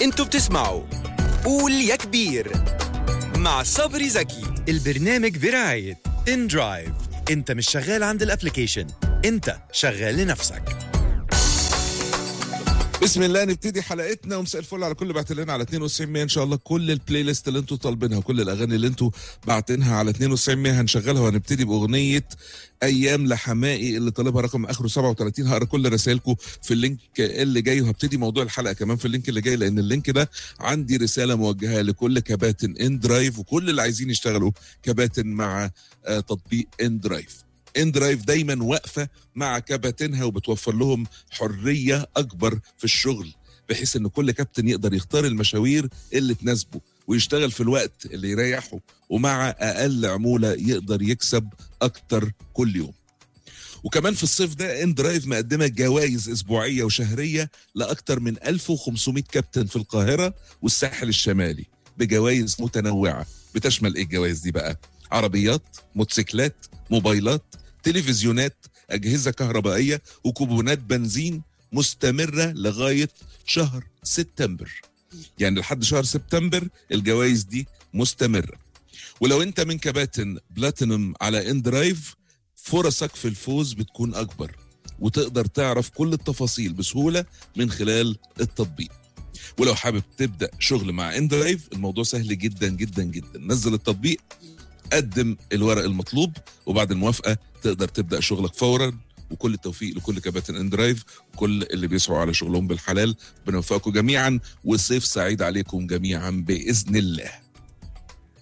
انتوا بتسمعوا قول يا كبير مع صبري زكي البرنامج برعاية ان درايف انت مش شغال عند الابليكيشن انت شغال لنفسك بسم الله نبتدي حلقتنا ومساء الفل على كل بعت لنا على 92 100 ان شاء الله كل البلاي ليست اللي انتوا طالبينها وكل الاغاني اللي انتوا باعتينها على 92 100 هنشغلها وهنبتدي باغنيه ايام لحمائي اللي طالبها رقم اخره 37 هقرا كل رسائلكم في اللينك اللي جاي وهبتدي موضوع الحلقه كمان في اللينك اللي جاي لان اللينك ده عندي رساله موجهه لكل كباتن ان درايف وكل اللي عايزين يشتغلوا كباتن مع آه، تطبيق ان درايف ان درايف دايما واقفه مع كباتنها وبتوفر لهم حريه اكبر في الشغل بحيث ان كل كابتن يقدر يختار المشاوير اللي تناسبه ويشتغل في الوقت اللي يريحه ومع اقل عموله يقدر يكسب اكتر كل يوم وكمان في الصيف ده ان درايف مقدمه جوائز اسبوعيه وشهريه لاكثر من 1500 كابتن في القاهره والساحل الشمالي بجوائز متنوعه بتشمل ايه الجوائز دي بقى عربيات موتوسيكلات موبايلات تلفزيونات اجهزه كهربائيه وكوبونات بنزين مستمره لغايه شهر سبتمبر يعني لحد شهر سبتمبر الجوائز دي مستمره ولو انت من كباتن بلاتينوم على ان درايف فرصك في الفوز بتكون اكبر وتقدر تعرف كل التفاصيل بسهوله من خلال التطبيق ولو حابب تبدا شغل مع ان درايف الموضوع سهل جدا جدا جدا نزل التطبيق قدم الورق المطلوب وبعد الموافقه تقدر تبدا شغلك فورا وكل التوفيق لكل كباتن ان درايف وكل اللي بيسعوا على شغلهم بالحلال بنوفقكم جميعا وصيف سعيد عليكم جميعا باذن الله